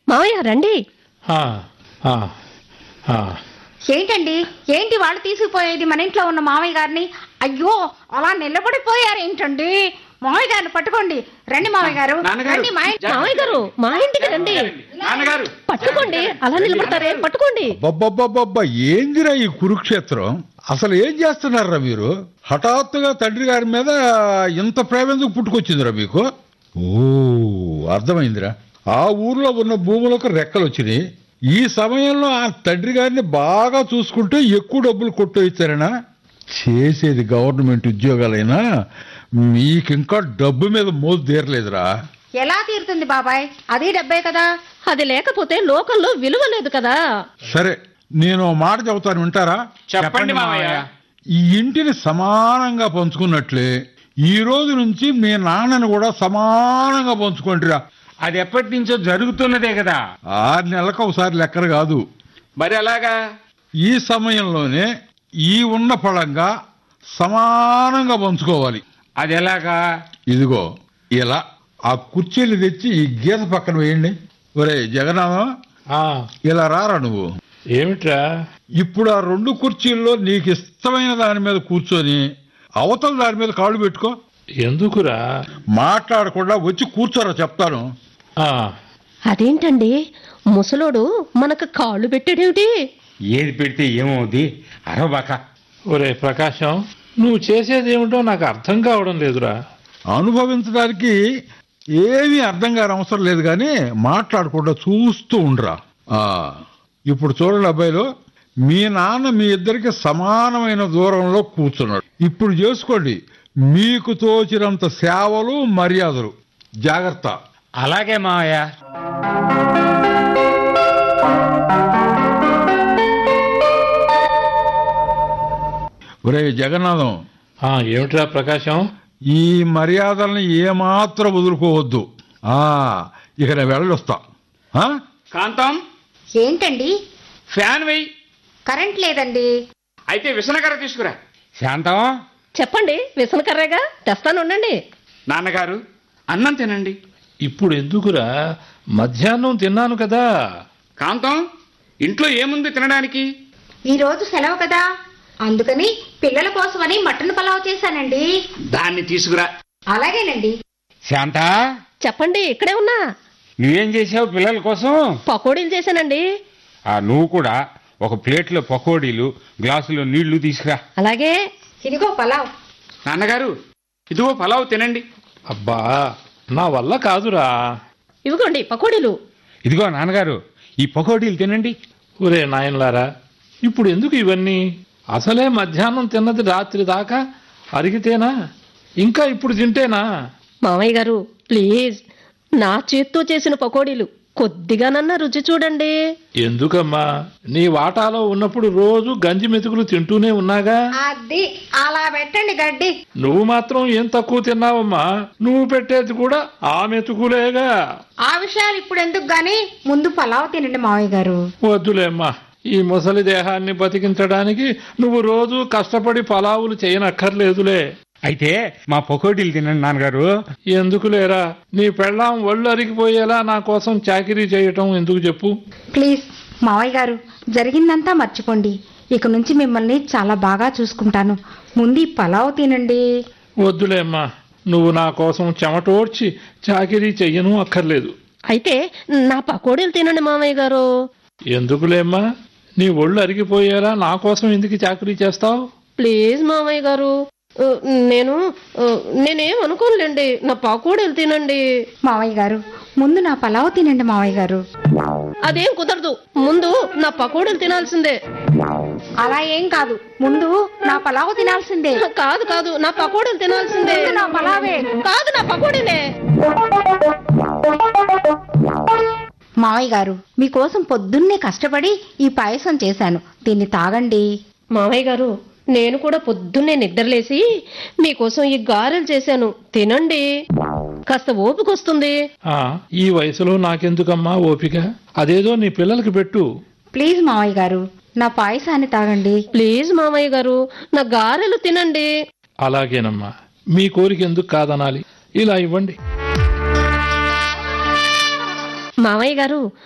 మావయ్య రండి ఆ, ఆ, ఆ. ఏంటండి ఏంటి వాళ్ళు తీసుకుపోయేది మన ఇంట్లో ఉన్న మామయ్య గారిని అయ్యో అలా నిలబడిపోయారు ఏంటండి మామయ్య గారిని పట్టుకోండి రండి మామయ్య గారు నాన్నగారు. రండి మా ఇంటి- మావయ్య గారు మా ఇంటికి రండి నాన్నగారు పట్టుకోండి అలా నిలబడతారే పట్టుకోండి అబ్బబ్బబ్బబ్బబ్బా ఏందిరా ఈ కురుక్షేత్రం అసలు ఏం చేస్తున్నారా మీరు హఠాత్తుగా తండ్రి గారి మీద ఇంత ప్రేమ ఎందుకు పుట్టుకొచ్చిందిరా మీకు ఓ అర్థమైందిరా ఆ ఊర్లో ఉన్న భూములకు రెక్కలు వచ్చినాయి ఈ సమయంలో ఆ తండ్రి గారిని బాగా చూసుకుంటే ఎక్కువ డబ్బులు కొట్టు ఇచ్చారనా చేసేది గవర్నమెంట్ ఉద్యోగాలైనా మీకింకా డబ్బు మీద మోజు తీరలేదురా ఎలా తీరుతుంది బాబాయ్ అది డబ్బే కదా అది లేకపోతే లోకంలో విలువ లేదు కదా సరే నేను ఓ మాట చెబుతాను వింటారా చెప్పండి మామయ్య ఈ ఇంటిని సమానంగా పంచుకున్నట్లే ఈ రోజు నుంచి మీ నాన్నని కూడా సమానంగా పంచుకుంటారా అది ఎప్పటి నుంచో జరుగుతున్నదే కదా ఆరు నెలలకు ఒకసారి లెక్కలు కాదు మరి అలాగా ఈ సమయంలోనే ఈ ఉన్న ఫలంగా సమానంగా పంచుకోవాలి అది ఎలాగా ఇదిగో ఇలా ఆ కుర్చీలు తెచ్చి ఈ గీత పక్కన వేయండి ఒరే జగన్నాథం ఆ, ఇలా రారా నువ్వు ఏమిట్రా ఇప్పుడు ఆ రెండు కుర్చీల్లో నీకు ఇష్టమైన దాని మీద కూర్చొని అవతల దాని మీద కాళ్ళు పెట్టుకో ఎందుకురా మాట్లాడకుండా వచ్చి కూర్చోరా చెప్తాను ఆ, అదేంటండి ముసలోడు మనకు కాళ్ళు పెట్టాడేమిటి ఏది పెడితే ఏమవుద్ది అరవబాక ఒరే ప్రకాశం నువ్వు చేసేది ఏమిటో నాకు అర్థం కావడం లేదురా అనుభవించడానికి ఏమీ అర్థం కాని అవసరం లేదు కానీ మాట్లాడకుండా చూస్తూ ఉండరా ఆ, ఇప్పుడు చూడండి అబ్బాయిలు మీ నాన్న మీ ఇద్దరికి సమానమైన దూరంలో కూర్చున్నాడు ఇప్పుడు చేసుకోండి మీకు తోచినంత సేవలు మర్యాదలు జాగ్రత్త అలాగే మావయ్య ఒరే జగన్నాథం ఆ, ఏమిట్రా ప్రకాశం ఈ మర్యాదల్ని ఏమాత్రం వదులుకోవద్దు ఆ ఇక నేను వెళ్ళొస్తా ఆ? కాంతం ఏంటండి ఫ్యాన్ వెయ్యి కరెంట్ లేదండి అయితే విసనకర్ర తీసుకురా శాంతం చెప్పండి విసనకర్రేగా తెస్తాను ఉండండి నాన్నగారు అన్నం తినండి ఇప్పుడు ఎందుకురా మధ్యాహ్నం తిన్నాను కదా కాంతం ఇంట్లో ఏముంది తినడానికి ఈ రోజు సెలవు కదా అందుకని పిల్లల కోసమని మటన్ పలావ్ చేశానండి దాన్ని తీసుకురా అలాగేనండి శాంత చెప్పండి ఇక్కడే ఉన్నా నువ్వేం చేసావు పిల్లల కోసం పకోడీలు చేశానండి ఆ నువ్వు కూడా ఒక ప్లేట్లో పకోడీలు గ్లాసులో నీళ్లు తీసుకురా అలాగే ఇదిగో పలావ్ నాన్నగారు ఇదిగో పలావ్ తినండి అబ్బా నా వల్ల కాదురా ఇవిగోండి పకోడీలు ఇదిగో నాన్నగారు ఈ పకోడీలు తినండి ఒరే నాయనలారా ఇప్పుడు ఎందుకు ఇవన్నీ అసలే మధ్యాహ్నం తిన్నది రాత్రి దాకా అరిగితేనా ఇంకా ఇప్పుడు తింటేనా మామయ్య గారు ప్లీజ్ నా చేత్తో చేసిన పకోడీలు కొద్దిగానన్నా రుచి చూడండి ఎందుకమ్మా నీ వాటాలో ఉన్నప్పుడు రోజు గంజి మెతుకులు తింటూనే ఉన్నాగా అది అలా పెట్టండి గడ్డి నువ్వు మాత్రం ఏం తక్కువ తిన్నావమ్మా నువ్వు పెట్టేది కూడా ఆ మెతుకులేగా ఆ విషయాలు ఇప్పుడు ఎందుకు గాని ముందు పలావ్ తినండి మావయ్య గారు వద్దులేమ్మా ఈ ముసలి దేహాన్ని బతికించడానికి నువ్వు రోజు కష్టపడి పలావులు చేయనక్కర్లేదులే అయితే మా పకోడీలు తినండి నాన్నగారు ఎందుకు లేరా నీ పెళ్ళాం ఒళ్ళు అరిగిపోయేలా నా కోసం చాకిరీ చేయటం ఎందుకు చెప్పు ప్లీజ్ మావయ్య గారు జరిగిందంతా మర్చిపోండి ఇక నుంచి మిమ్మల్ని చాలా బాగా చూసుకుంటాను ముందు ఈ పలావ్ తినండి వద్దులేమ్మా నువ్వు నా కోసం చెమటోడ్చి చాకిరీ చెయ్యను అక్కర్లేదు అయితే నా పకోడీలు తినండి మామయ్య గారు ఎందుకులేమ్మా నీ ఒళ్ళు అరిగిపోయేలా నా కోసం ఎందుకు చాకరీ చేస్తావు ప్లీజ్ మామయ్య గారు ఆ, నేను ఆ, నేనేం అనుకోనులేండి నా పకోడీలు తినండి మావయ్య గారు ముందు నా పలావ్ తినండి మావయ్య గారు అదేం కుదరదు ముందు నా పకోడీలు తినాల్సిందే అలా ఏం కాదు ముందు నా పలావ్ తినాల్సిందే కాదు కాదు నా పకోడీలు తినాల్సిందే ముందు నా పలావే కాదు నా పకోడీలే మావయ్య గారు మీకోసం పొద్దున్నే కష్టపడి ఈ పాయసం చేశాను దీన్ని తాగండి మామయ్య గారు నేను కూడా పొద్దున్నే నిద్రలేసి మీకోసం ఈ గారెలు చేశాను తినండి కాస్త ఓపికొస్తుంది ఆ, ఈ వయసులో నాకెందుకమ్మా ఓపిక అదేదో నీ పిల్లలకి పెట్టు ప్లీజ్ మావయ్య గారు నా పాయసాన్ని తాగండి ప్లీజ్ మామయ్య గారు నా గారెలు తినండి అలాగేనమ్మా మీ కోరిక ఎందుకు కాదనాలి ఇలా ఇవ్వండి మామయ్య గారు